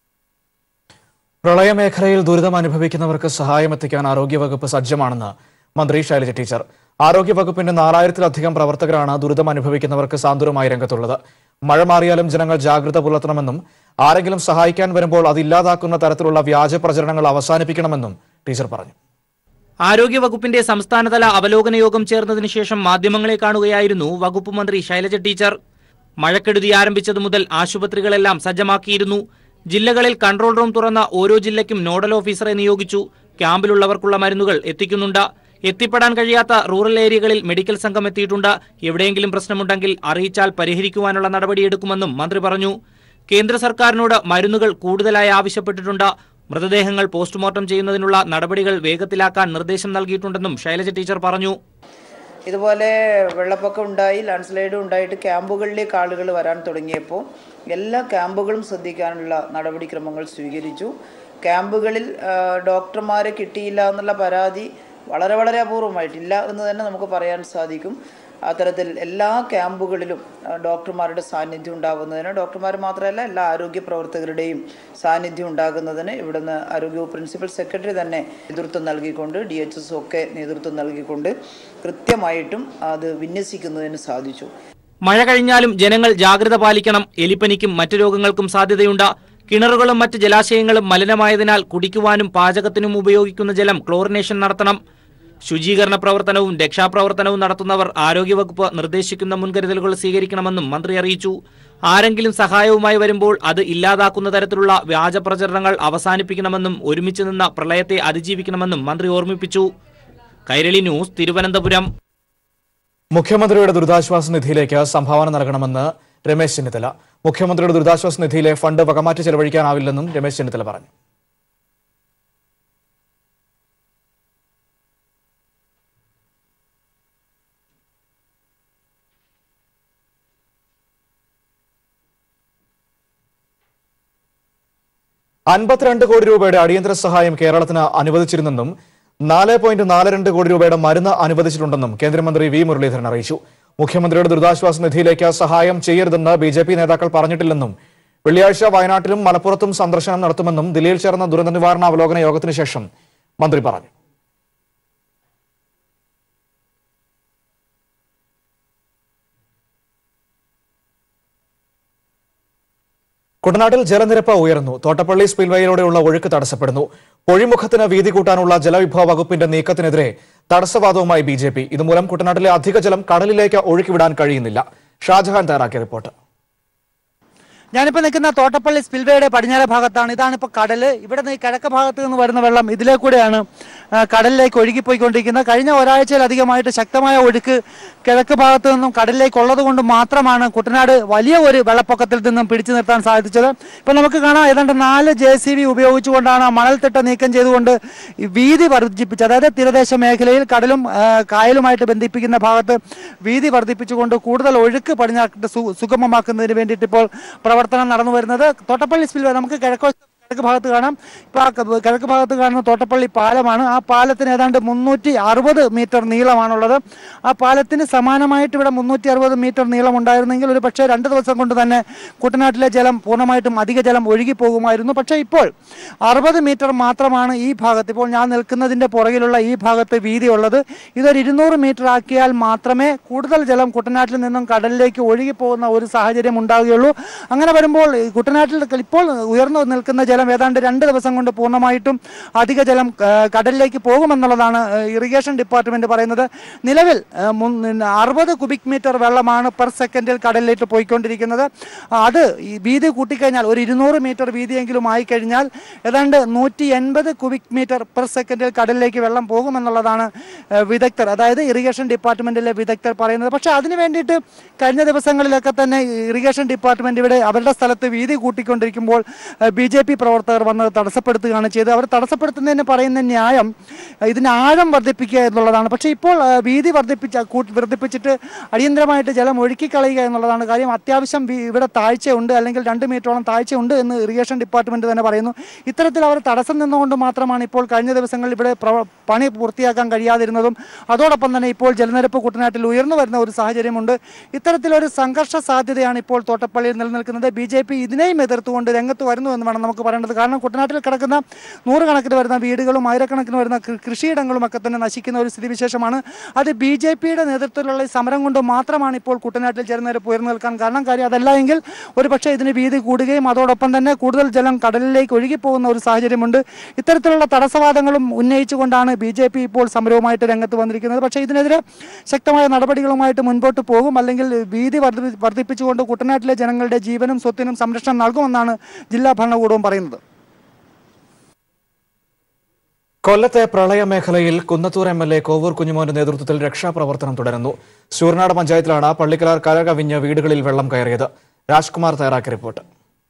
പ്രളയമേഖലയിൽ ദുരിതം അനുഭവിക്കുന്നവർക്ക് സഹായമെത്തിക്കാൻ ആരോഗ്യവകുപ്പ് സജ്ജമാണെന്ന് മന്ത്രി ശൈലജ ടീച്ചർ ആരോഗ്യവകുപ്പിന്റെ നാലായിരത്തിലധികം പ്രവർത്തകരാണ് ദുരിതം അനുഭവിക്കുന്നവർക്ക് സാന്ത്വനമായി രംഗത്തുള്ളത് മഴ മാറിയാലും ജനങ്ങൾ ജാഗ്രത പുലർത്തണമെന്നും ആരെങ്കിലും സഹായിക്കാൻ വരുമ്പോൾ അത് ഇല്ലാതാക്കുന്ന തരത്തിലുള്ള വ്യാജ പ്രചരണങ്ങൾ അവസാനിപ്പിക്കണമെന്നും ടീച്ചർ പറഞ്ഞു ആരോഗ്യവകുപ്പിന്റെ സംസ്ഥാനതല അവലോകന യോഗം ചേർന്നതിനു ശേഷം മാധ്യമങ്ങളെ കാണുകയായിരുന്നു വകുപ്പ് മന്ത്രി ശൈലജ ടീച്ചർ മഴക്കെടുതി ആരംഭിച്ചതു മുതൽ ആശുപത്രികളെല്ലാം സജ്ജമാക്കിയിരുന്നു ജില്ലകളിൽ കൺട്രോൾ റൂം തുറന്ന ഓരോ ജില്ലയ്ക്കും നോഡൽ ഓഫീസറെ നിയോഗിച്ചു ക്യാമ്പിലുള്ളവർക്കുള്ള മരുന്നുകൾ എത്തിക്കുന്നുണ്ട് എത്തിപ്പെടാൻ കഴിയാത്ത റൂറൽ ഏരിയകളിൽ മെഡിക്കൽ സംഘം എത്തിയിട്ടുണ്ട് എവിടെയെങ്കിലും പ്രശ്നമുണ്ടെങ്കിൽ അറിയിച്ചാൽ പരിഹരിക്കുവാനുള്ള നടപടിയെടുക്കുമെന്നും മന്ത്രി പറഞ്ഞു കേന്ദ്ര സർക്കാരിനോട് മരുന്നുകൾ കൂടുതലായി ആവശ്യപ്പെട്ടിട്ടുണ്ട് മൃതദേഹങ്ങൾ പോസ്റ്റ്മോർട്ടം ചെയ്യുന്നതിനുള്ള നടപടികൾ വേഗത്തിലാക്കാൻ നിർദ്ദേശം നൽകിയിട്ടുണ്ടെന്നും ശൈലജ ടീച്ചർ പറഞ്ഞു ഇതുപോലെ വെള്ളപ്പൊക്കം ഉണ്ടായി ലാൻഡ് സ്ലൈഡും ഉണ്ടായിട്ട് ക്യാമ്പുകളിലേക്ക് ആളുകൾ വരാൻ തുടങ്ങിയപ്പോൾ എല്ലാ ക്യാമ്പുകളും ശ്രദ്ധിക്കാനുള്ള നടപടിക്രമങ്ങൾ സ്വീകരിച്ചു ക്യാമ്പുകളിൽ ആ, ഡോക്ടർമാരെ കിട്ടിയില്ല എന്നുള്ള പരാതി വളരെ വളരെ അപൂർവമായിട്ടില്ല എന്ന് തന്നെ നമുക്ക് പറയാൻ സാധിക്കും അത്തരത്തിൽ എല്ലാ ക്യാമ്പുകളിലും ആ, ഡോക്ടർമാരുടെ സാന്നിധ്യം ഉണ്ടാകുന്നതിന് ഡോക്ടർമാർ മാത്രമല്ല എല്ലാ ആരോഗ്യ പ്രവർത്തകരുടെയും സാന്നിധ്യം ഉണ്ടാകുന്നതിന് ഇവിടുന്ന് ആരോഗ്യ പ്രിൻസിപ്പൽ സെക്രട്ടറി തന്നെ നേതൃത്വം നൽകിക്കൊണ്ട് ഡി എച്ച് എസ് ഒക്കെ നേതൃത്വം നൽകിക്കൊണ്ട് കൃത്യമായിട്ടും അത് വിന്യസിക്കുന്നതിന് സാധിച്ചു മഴ കഴിഞ്ഞാലും ജനങ്ങൾ ജാഗ്രത പാലിക്കണം എലിപ്പനിക്കും മറ്റു രോഗങ്ങൾക്കും സാധ്യതയുണ്ട് കിണറുകളും മറ്റ് ജലാശയങ്ങളും മലിനമായതിനാൽ കുടിക്കുവാനും പാചകത്തിനും ഉപയോഗിക്കുന്ന ജലം ക്ലോറിനേഷൻ നടത്തണം ശുചീകരണ പ്രവർത്തനവും രക്ഷാപ്രവർത്തനവും നടത്തുന്നവർ ആരോഗ്യവകുപ്പ് നിർദ്ദേശിക്കുന്ന മുൻകരുതലുകൾ സ്വീകരിക്കണമെന്നും മന്ത്രി അറിയിച്ചു ആരെങ്കിലും സഹായവുമായി വരുമ്പോൾ അത് ഇല്ലാതാക്കുന്ന തരത്തിലുള്ള വ്യാജ പ്രചരണങ്ങൾ അവസാനിപ്പിക്കണമെന്നും ഒരുമിച്ച് നിന്ന് പ്രളയത്തെ അതിജീവിക്കണമെന്നും മന്ത്രി ഓർമ്മിപ്പിച്ചു കൈരളി ന്യൂസ് തിരുവനന്തപുരം മുഖ്യമന്ത്രിയുടെ ദുരിതാശ്വാസ നിധിയിലേക്ക് സംഭാവന നൽകണമെന്ന് രമേശ് ചെന്നിത്തല മുഖ്യമന്ത്രിയുടെ ദുരിതാശ്വാസ നിധിയിലെ ഫണ്ട് വകമാറ്റി ചെലവഴിക്കാനാവില്ലെന്നും രമേശ് ചെന്നിത്തല പറഞ്ഞു അൻപത്തിരണ്ട് കോടി രൂപയുടെ അടിയന്തര സഹായം കേരളത്തിന് അനുവദിച്ചിരുന്നെന്നും നാല് പോയിന്റ് നാല് രണ്ട് കോടി രൂപയുടെ മരുന്ന് അനുവദിച്ചിട്ടുണ്ടെന്നും കേന്ദ്രമന്ത്രി വി മുരളീധരൻ അറിയിച്ചു മുഖ്യമന്ത്രിയുടെ ദുരിതാശ്വാസ നിധിയിലേക്ക് സഹായം ചെയ്യരുതെന്ന് ബി ജെ പി നേതാക്കൾ പറഞ്ഞിട്ടില്ലെന്നും വെള്ളിയാഴ്ച വയനാട്ടിലും മലപ്പുറത്തും സന്ദർശനം നടത്തുമെന്നും ദില്ലിയിൽ ചേർന്ന ദുരന്ത നിവാരണ അവലോകന യോഗത്തിന് ശേഷം മന്ത്രി പറഞ്ഞു കുട്ടനാട്ടിൽ ജലനിരപ്പ് ഉയർന്നു തോട്ടപ്പള്ളി സ്പിൽവേയിലൂടെയുള്ള ഒഴുക്ക് തടസ്സപ്പെടുന്നു പൊഴിമുഖത്തിന് വീതി കൂട്ടാനുള്ള ജലവിഭവ വകുപ്പിന്റെ നീക്കത്തിനെതിരെ തടസ്സവാദവുമായി ബി ജെ പി ഇതുമൂലം കുട്ടനാട്ടിലെ അധിക ജലം കടലിലേക്ക് ഒഴുക്കിവിടാൻ കഴിയുന്നില്ല ഷാജഹാൻ തയ്യാറാക്കിയ റിപ്പോർട്ട് ഞാനിപ്പോൾ നിൽക്കുന്ന തോട്ടപ്പള്ളി സ്പിൽവേയുടെ പടിഞ്ഞാറ ഭാഗത്താണ് ഇതാണ് ഇപ്പോൾ കടൽ ഇവിടെ നിന്ന് ഈ കിഴക്ക് ഭാഗത്ത് നിന്ന് വരുന്ന വെള്ളം ഇതിലേ കൂടെയാണ് ആ, കടലിലേക്ക് ഒഴുകിപ്പോയിക്കൊണ്ടിരിക്കുന്നത് കഴിഞ്ഞ ഒരാഴ്ചയിലധികമായിട്ട് ശക്തമായ ഒഴുക്ക് കിഴക്ക് ഭാഗത്ത് നിന്നും കടലിലേക്ക് ഉള്ളത് കൊണ്ട് മാത്രമാണ് കുട്ടനാട് വലിയ ഒരു വെള്ളപ്പൊക്കത്തിൽ നിന്നും പിടിച്ചു നിർത്താൻ സാധിച്ചത് ഇപ്പം നമുക്ക് കാണാം ഏതാണ്ട് നാല് ജെ സി ബി ഉപയോഗിച്ചുകൊണ്ടാണ് ആ മണൽത്തിട്ട നീക്കം ചെയ്തുകൊണ്ട് ഈ വീതി വർദ്ധിപ്പിച്ച് അതായത് തീരദേശ മേഖലയിൽ കടലും ആ, കായലുമായിട്ട് ബന്ധിപ്പിക്കുന്ന ഭാഗത്ത് വീതി വർദ്ധിപ്പിച്ചുകൊണ്ട് കൂടുതൽ ഒഴുക്ക് പടിഞ്ഞാട്ട് സു- സുഗമമാക്കുന്നതിന് വേണ്ടിയിട്ട് ഇപ്പോൾ പ്രവർത്തനം നടന്നു വരുന്നത് തോട്ടപ്പള്ളി സ്പിൽവേ നമുക്ക് കിഴക്കോ കിഴക്ക് ഭാഗത്ത് കാണാം ഇപ്പോൾ ആ ക- കിഴക്ക് ഭാഗത്ത് കാണുന്ന തോട്ടപ്പള്ളി പാലമാണ് ആ പാലത്തിന് ഏതാണ്ട് മുന്നൂറ്റി അറുപത് മീറ്റർ നീളമാണുള്ളത് ആ പാലത്തിന് സമാനമായിട്ട് ഇവിടെ മുന്നൂറ്റി അറുപത് മീറ്റർ നീളം ഉണ്ടായിരുന്നെങ്കിൽ ഒരു പക്ഷേ രണ്ട് ദിവസം കൊണ്ട് തന്നെ കുട്ടനാട്ടിലെ ജലം പൂർണ്ണമായിട്ടും അധിക ജലം ഒഴുകി പോകുമായിരുന്നു പക്ഷേ ഇപ്പോൾ അറുപത് മീറ്റർ മാത്രമാണ് ഈ ഭാഗത്ത് ഇപ്പോൾ ഞാൻ നിൽക്കുന്നതിൻ്റെ പുറകിലുള്ള ഈ ഭാഗത്ത് വീതിയുള്ളത് ഇതൊരു ഇരുന്നൂറ് മീറ്റർ ആക്കിയാൽ മാത്രമേ കൂടുതൽ ജലം കുട്ടനാട്ടിൽ നിന്നും കടലിലേക്ക് ഒഴുകി പോകുന്ന ഒരു സാഹചര്യം ഉണ്ടാവുകയുള്ളൂ അങ്ങനെ വരുമ്പോൾ ഈ കുട്ടനാട്ടിൽ ഇപ്പോൾ ഉയർന്നു നിൽക്കുന്ന ജലം ഏതാണ്ട് രണ്ട് ദിവസം കൊണ്ട് പൂർണ്ണമായിട്ടും അധിക ജലം ആ, കടലിലേക്ക് പോകുമെന്നുള്ളതാണ് ആ, ഇറിഗേഷൻ ഡിപ്പാർട്ട്മെന്റ് പറയുന്നത് നിലവിൽ അറുപത് കുബിക് മീറ്റർ വെള്ളമാണ് പെർ സെക്കൻഡിൽ കടലിലേക്ക് പോയിക്കൊണ്ടിരിക്കുന്നത് ആ, അത് ഈ വീതി കൂട്ടിക്കഴിഞ്ഞാൽ ഒരു ഇരുന്നൂറ് മീറ്റർ വീതിയെങ്കിലും ആയിക്കഴിഞ്ഞാൽ ഏതാണ്ട് നൂറ്റി എൺപത് കുബിക് മീറ്റർ പെർ സെക്കൻഡിൽ കടലിലേക്ക് വെള്ളം പോകുമെന്നുള്ളതാണ് ആ, വിദഗ്ധർ അതായത് ഇറിഗേഷൻ ഡിപ്പാർട്ട്മെന്റിലെ വിദഗ്ധർ പറയുന്നത് പക്ഷേ അതിന് വേണ്ടിയിട്ട് കഴിഞ്ഞ ദിവസങ്ങളിലൊക്കെ തന്നെ ഇറിഗേഷൻ ഡിപ്പാർട്ട്മെന്റ് ഇവിടെ അവരുടെ സ്ഥലത്ത് വീതി കൂട്ടിക്കൊണ്ടിരിക്കുമ്പോൾ ബി ജെ പി പ്രവർത്തകർ വന്ന് തടസ്സപ്പെടുത്തുകയാണ് ചെയ്തത് അവർ തടസ്സപ്പെടുത്തുന്നതിന് പറയുന്ന ന്യായം ഇതിന് ആഴം വർദ്ധിപ്പിക്കുക എന്നുള്ളതാണ് പക്ഷേ ഇപ്പോൾ ആ, വീതി വർദ്ധിപ്പിച്ച കൂട്ടി വർദ്ധിപ്പിച്ചിട്ട് അടിയന്തരമായിട്ട് ജലം ഒഴുക്കിക്കളയുക എന്നുള്ളതാണ് കാര്യം അത്യാവശ്യം വി- ഇവിടെ താഴ്ചയുണ്ട് അല്ലെങ്കിൽ രണ്ട് മീറ്ററോളം താഴ്ചയുണ്ട് എന്ന് ഇറിഗേഷൻ ഡിപ്പാർട്ട്മെന്റ് തന്നെ പറയുന്നു ഇത്തരത്തിൽ അവർ തടസ്സം നിന്നുകൊണ്ട് മാത്രമാണ് ഇപ്പോൾ കഴിഞ്ഞ ദിവസങ്ങളിൽ ഇവിടെ പ്രവ- പണി പൂർത്തിയാക്കാൻ കഴിയാതിരുന്നതും അതോടൊപ്പം തന്നെ ഇപ്പോൾ ജലനിരപ്പ് കുട്ടനാട്ടിൽ ഉയർന്നു വരുന്ന ഒരു സാഹചര്യമുണ്ട് ഇത്തരത്തിലൊരു സംഘർഷ സാധ്യതയാണ് ഇപ്പോൾ തോട്ടപ്പള്ളിയിൽ നിലനിൽക്കുന്നത് ബി ജെ പി ഇതിനെയും എതിർത്തുകൊണ്ട് രംഗത്ത് വരുന്നു എന്ന് വേണം നമുക്ക് പറയേണ്ടത് കാരണം കുട്ടനാട്ടിൽ കിടക്കുന്ന നൂറുകണക്കിന് വരുന്ന വീടുകളും ആയിരക്കണക്കിന് വരുന്ന കൃ- കൃഷിയിടങ്ങളും ഒക്കെ തന്നെ നശിക്കുന്ന ഒരു സ്ഥിതിവിശേഷമാണ് അത് ബി ജെ പിയുടെ നേതൃത്വത്തിലുള്ള ഈ സമരം കൊണ്ട് മാത്രമാണ് ഇപ്പോൾ കുട്ടനാട്ടിൽ ജലനിരപ്പ് ഉയർന്നു നിൽക്കാൻ കാരണം കാര്യം അതല്ല എങ്കിൽ ഒരു പക്ഷേ ഇതിന് വീതി കൂടുകയും അതോടൊപ്പം തന്നെ കൂടുതൽ ജലം കടലിലേക്ക് ഒഴുകിപ്പോകുന്ന ഒരു സാഹചര്യമുണ്ട് ഇത്തരത്തിലുള്ള തടസ്സവാദങ്ങളും ഉന്നയിച്ചുകൊണ്ടാണ് ബി ജെ പി ഇപ്പോൾ സമരവുമായിട്ട് രംഗത്ത് വന്നിരിക്കുന്നത് പക്ഷേ ഇതിനെതിരെ ശക്തമായ നടപടികളുമായിട്ട് മുൻപോട്ട് പോകും അല്ലെങ്കിൽ വീതി വർദ്ധി- വർദ്ധിപ്പിച്ചുകൊണ്ട് കുട്ടനാട്ടിലെ ജനങ്ങളുടെ ജീവനും സ്വത്തിനും സംരക്ഷണം നൽകുമെന്നാണ് ജില്ലാ ഭരണകൂടവും പറയുന്നത് കൊല്ലത്തെ പ്രളയ മേഖലയിൽ Kunnathur M L A Kovoor കുഞ്ഞുമോന്റെ നേതൃത്വത്തിൽ രക്ഷാപ്രവർത്തനം തുടരുന്നു ശൂർനാട് പഞ്ചായത്തിലാണ് പള്ളിക്കലാർ കരകവിഞ്ഞ് വീടുകളിൽ വെള്ളം കയറിയത് രാജ്കുമാർ തയ്യാറാക്കിയ റിപ്പോർട്ട്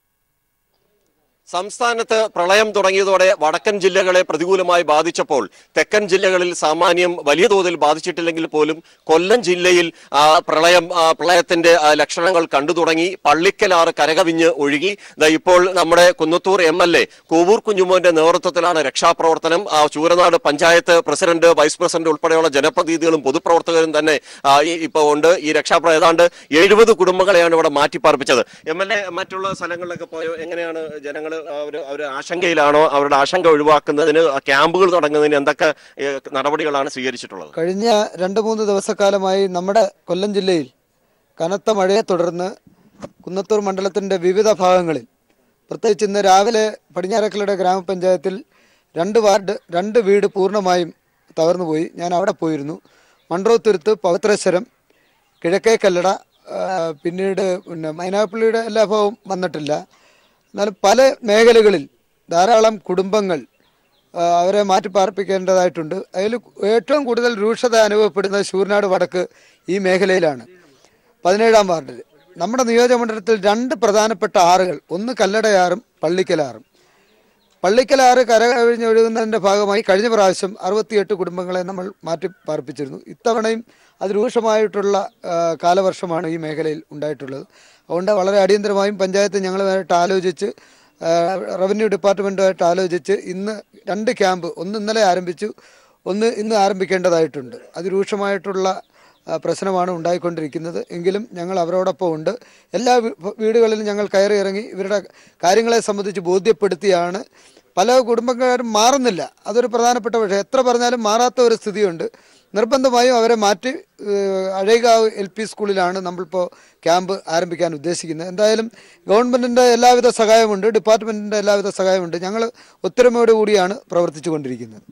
സംസ്ഥാനത്ത് പ്രളയം തുടങ്ങിയതോടെ വടക്കൻ ജില്ലകളെ പ്രതികൂലമായി ബാധിച്ചപ്പോൾ തെക്കൻ ജില്ലകളിൽ സാമാന്യം വലിയ തോതിൽ ബാധിച്ചിട്ടില്ലെങ്കിൽ പോലും കൊല്ലം ജില്ലയിൽ ആ, പ്രളയം ആ, പ്രളയത്തിന്റെ ആ, ലക്ഷണങ്ങൾ കണ്ടു തുടങ്ങി പള്ളിക്കലാറ് കരകവിഞ്ഞ് ഒഴുകി ദാ ഇപ്പോൾ നമ്മുടെ Kunnathur M L A Kovoor കുഞ്ഞുമോന്റെ നേതൃത്വത്തിലാണ് രക്ഷാപ്രവർത്തനം ആ, Chooranad panchayat president vice president ഉൾപ്പെടെയുള്ള ജനപ്രതിനിധികളും പൊതുപ്രവർത്തകരും തന്നെ ആ, ഈ- ഇപ്പോൾ ഉണ്ട് ഈ രക്ഷാപ്ര ഏതാണ്ട് എഴുപത് കുടുംബങ്ങളെയാണ് ഇവിടെ മാറ്റിപ്പാർപ്പിച്ചത് എം എൽ എ മറ്റുള്ള സ്ഥലങ്ങളിലൊക്കെ പോയോ എങ്ങനെയാണ് ജനങ്ങൾ അവർ അവർ ആശങ്കയിലാണോ അവരുടെ ആശങ്ക ഒഴിവാക്കുന്നതിന് ക്യാമ്പുകൾ തുടങ്ങുന്നതിന് എന്തൊക്കെ ഏ, നടപടികളാണ് സ്വീകരിച്ചിട്ടുള്ളത് കഴിഞ്ഞ രണ്ട് മൂന്ന് ദിവസക്കാലമായി നമ്മുടെ കൊല്ലം ജില്ലയിൽ കനത്ത മഴയെ തുടർന്ന് കുന്നത്തൂർ മണ്ഡലത്തിൻ്റെ വിവിധ ഭാഗങ്ങളിൽ പ്രത്യേകിച്ച് ഇന്ന് രാവിലെ പടിഞ്ഞാറക്കലയുടെ ഗ്രാമപഞ്ചായത്തിൽ രണ്ട് വാർഡ് രണ്ട് വീട് പൂർണ്ണമായും തകർന്നുപോയി ഞാൻ അവിടെ പോയിരുന്നു മൺട്രോത്തുരുത്ത് പവിത്രേശ്വരം കിഴക്കേ കല്ലട ആ, പിന്നീട് പിന്നെ മൈനാപ്പള്ളിയുടെ എല്ലാ ഭാഗവും വന്നിട്ടില്ല എന്നാലും പല മേഖലകളിൽ ധാരാളം കുടുംബങ്ങൾ ആ, അവരെ മാറ്റി പാർപ്പിക്കേണ്ടതായിട്ടുണ്ട് അതിൽ ഏറ്റവും കൂടുതൽ രൂക്ഷത അനുഭവപ്പെടുന്നത് ശൂർനാട് വടക്ക് ഈ മേഖലയിലാണ് പതിനേഴാം വാർഡിൽ നമ്മുടെ നിയോജകമണ്ഡലത്തിൽ രണ്ട് പ്രധാനപ്പെട്ട ആറുകൾ ഒന്ന് കല്ലടയാറും പള്ളിക്കലാറും പള്ളിക്കലാറ് കരകവിഞ്ഞൊഴുകുന്നതിൻ്റെ ഭാഗമായി കഴിഞ്ഞ പ്രാവശ്യം അറുപത്തിയെട്ട് കുടുംബങ്ങളെ നമ്മൾ മാറ്റി പാർപ്പിച്ചിരുന്നു ഇത്തവണയും അതിരൂക്ഷമായിട്ടുള്ള ആ, കാലവർഷമാണ് ഈ മേഖലയിൽ ഉണ്ടായിട്ടുള്ളത് അതുകൊണ്ട് വളരെ അടിയന്തരമായും പഞ്ചായത്ത് ഞങ്ങളുമായിട്ട് ആലോചിച്ച് ആ, റവന്യൂ ഡിപ്പാർട്ട്മെൻറ്റുമായിട്ട് ആലോചിച്ച് ഇന്ന് രണ്ട് ക്യാമ്പ് ഒന്ന് ഇന്നലെ ആരംഭിച്ചു ഒന്ന് ഇന്ന് ആരംഭിക്കേണ്ടതായിട്ടുണ്ട് അതിരൂക്ഷമായിട്ടുള്ള ആ, പ്രശ്നമാണ് ഉണ്ടായിക്കൊണ്ടിരിക്കുന്നത് എങ്കിലും ഞങ്ങൾ അവരോടൊപ്പം ഉണ്ട് എല്ലാ വീ- വീടുകളിലും ഞങ്ങൾ കയറി ഇറങ്ങി ഇവരുടെ കാര്യങ്ങളെ സംബന്ധിച്ച് ബോധ്യപ്പെടുത്തിയാണ് പല കുടുംബക്കാരും മാറുന്നില്ല അതൊരു പ്രധാനപ്പെട്ട വിഷയം എത്ര പറഞ്ഞാലും മാറാത്ത ഒരു സ്ഥിതിയുണ്ട് നിർബന്ധമായും അവരെ മാറ്റി ഏഹ്, അഴൈകാവ് എൽ പി സ്കൂളിലാണ് നമ്മളിപ്പോൾ ക്യാമ്പ് ആരംഭിക്കാൻ ഉദ്ദേശിക്കുന്നത് എന്തായാലും ഗവൺമെൻറ്റിൻ്റെ എല്ലാവിധ സഹായമുണ്ട് ഡിപ്പാർട്ട്മെൻറ്റിൻ്റെ എല്ലാവിധ സഹായമുണ്ട് ഞങ്ങൾ ഒത്തൊരുമയോട് കൂടിയാണ് പ്രവർത്തിച്ചു കൊണ്ടിരിക്കുന്നത്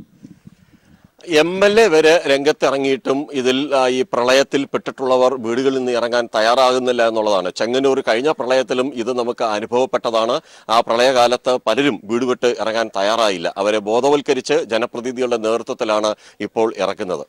എം എൽ എ വരെ രംഗത്തിറങ്ങിയിട്ടും ഇതിൽ ആ, ഈ പ്രളയത്തിൽ പെട്ടിട്ടുള്ളവർ വീടുകളിൽ നിന്ന് ഇറങ്ങാൻ തയ്യാറാകുന്നില്ല എന്നുള്ളതാണ് ചെങ്ങന്നൂർ കഴിഞ്ഞ പ്രളയത്തിലും ഇത് നമുക്ക് അനുഭവപ്പെട്ടതാണ് ആ പ്രളയകാലത്ത് പലരും വീട് വിട്ട് ഇറങ്ങാൻ തയ്യാറായില്ല അവരെ ബോധവൽക്കരിച്ച് ജനപ്രതിനിധികളുടെ നേതൃത്വത്തിലാണ് ഇപ്പോൾ ഇറക്കുന്നത്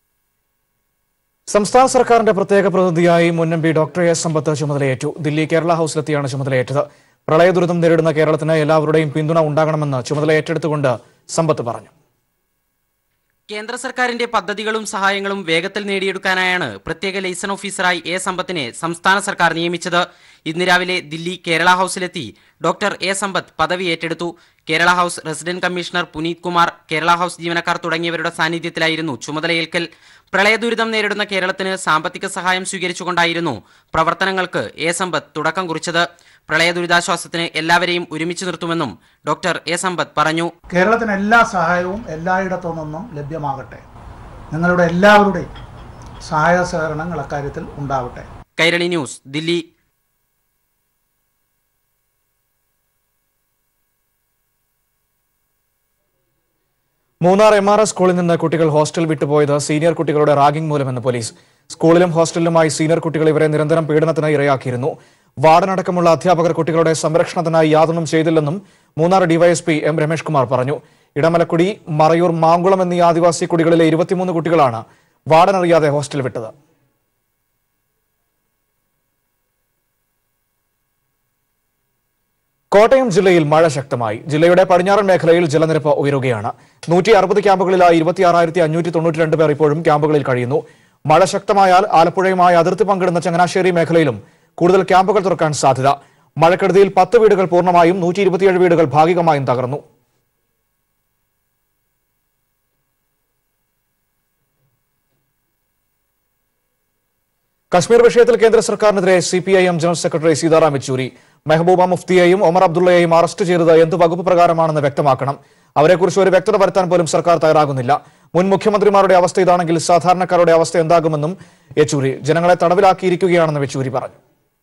സംസ്ഥാന സർക്കാരിന്റെ പ്രത്യേക പ്രതിനിധിയായി മുൻ M P doctor S Sampath ചുമതലയേറ്റു ദില്ലി കേരള ഹൌസിലെത്തിയാണ് ചുമതലയേറ്റത് പ്രളയ ദുരിതം നേരിടുന്ന കേരളത്തിന് എല്ലാവരുടെയും പിന്തുണ ഉണ്ടാകണമെന്ന് ചുമതല ഏറ്റെടുത്തുകൊണ്ട് സമ്പത്ത് പറഞ്ഞു കേന്ദ്ര സർക്കാരിന്റെ പദ്ധതികളും സഹായങ്ങളും വേഗത്തിൽ നേടിയെടുക്കാനായാണ് പ്രത്യേക ലൈസൺ ഓഫീസറായി എ സമ്പത്തിനെ സംസ്ഥാന സർക്കാർ നിയമിച്ചത് ഇന്ന് രാവിലെ ദില്ലി കേരള ഹൌസിലെത്തി ഡോക്ടർ എ സമ്പത്ത് പദവി ഏറ്റെടുത്തു Kerala House resident commissioner Puneet Kumar Kerala House ജീവനക്കാർ തുടങ്ങിയവരുടെ സാന്നിധ്യത്തിലായിരുന്നു ചുമതലയേൽക്കൽ പ്രളയ ദുരിതം നേരിടുന്ന കേരളത്തിന് സാമ്പത്തിക സഹായം സ്വീകരിച്ചുകൊണ്ടായിരുന്നു പ്രവർത്തനങ്ങൾക്ക് എ സമ്പത്ത് തുടക്കം കുറിച്ചത് പ്രളയ ദുരിതാശ്വാസത്തിന് എല്ലാവരെയും ഒരുമിച്ച് നിർത്തുമെന്നും ഡോക്ടർ എ സമ്പത്ത് പറഞ്ഞു കേരളത്തിന് എല്ലാ സഹായവും എല്ലായിടത്തു നിന്നും ലഭ്യമാകട്ടെ നിങ്ങളുടെ എല്ലാവരുടെയും സഹായ സഹകരണങ്ങൾ അക്കാര്യത്തിൽ ഉണ്ടാവട്ടെ Kairali News Delhi Munnar M R S സ്കൂളിൽ നിന്ന് കുട്ടികൾ ഹോസ്റ്റൽ വിട്ടുപോയത് സീനിയർ കുട്ടികളുടെ റാഗിംഗ് മൂലമെന്ന് പോലീസ് സ്കൂളിലും ഹോസ്റ്റലിലുമായി സീനിയർ കുട്ടികൾ ഇവരെ നിരന്തരം പീഡനത്തിന് ഇരയാക്കിയിരുന്നു വാർഡനടക്കമുള്ള അധ്യാപകർ കുട്ടികളുടെ സംരക്ഷണത്തിനായി യാതൊന്നും ചെയ്തില്ലെന്നും മൂന്നാർ ഡിവൈഎസ്പി എം രമേഷ് കുമാർ പറഞ്ഞു ഇടമലക്കുടി മറയൂർ മാങ്കുളം എന്നീ ആദിവാസി കുടികളിലെ ഇരുപത്തിമൂന്ന് കുട്ടികളാണ് വാർഡനറിയാതെ ഹോസ്റ്റൽ വിട്ടത് കോട്ടയം ജില്ലയിൽ മഴ ശക്തമായി ജില്ലയുടെ പടിഞ്ഞാറൻ മേഖലയിൽ ജലനിരപ്പ് ഉയരുകയാണ് നൂറ്റി അറുപത് ക്യാമ്പുകളിലായി ഇരുപത്തിയാറായിരത്തി അഞ്ഞൂറ്റി തൊണ്ണൂറ്റി രണ്ട് പേർ ഇപ്പോഴും ക്യാമ്പുകളിൽ കഴിയുന്നു മഴ ശക്തമായാൽ ആലപ്പുഴയുമായി അതിർത്തി പങ്കിടുന്ന ചങ്ങനാശ്ശേരി മേഖലയിലും കൂടുതൽ ക്യാമ്പുകൾ തുറക്കാൻ സാധ്യത മഴക്കെടുതിയിൽ പത്ത് വീടുകൾ പൂർണ്ണമായും നൂറ്റി ഇരുപത്തിയേഴ് വീടുകൾ ഭാഗികമായും തകർന്നു കശ്മീർ വിഷയത്തിൽ കേന്ദ്ര സർക്കാരിനെതിരെ C P I M general secretary Sitaram Yechury Mehbooba മുഫ്തിയെയും ഒമർ അബ്ദുള്ളയെയും അറസ്റ്റ് ചെയ്തത് എന്ത് വകുപ്പ് പ്രകാരമാണെന്ന് വ്യക്തമാക്കണം അവരെക്കുറിച്ച് ഒരു വ്യക്തത വരുത്താൻ പോലും സർക്കാർ തയ്യാറാകുന്നില്ല മുൻ മുഖ്യമന്ത്രിമാരുടെ അവസ്ഥ ഇതാണെങ്കിൽ സാധാരണക്കാരുടെ അവസ്ഥ എന്താകുമെന്നും യെച്ചൂരി ജനങ്ങളെ തടവിലാക്കിയിരിക്കുകയാണെന്ന് യെച്ചൂരി പറഞ്ഞു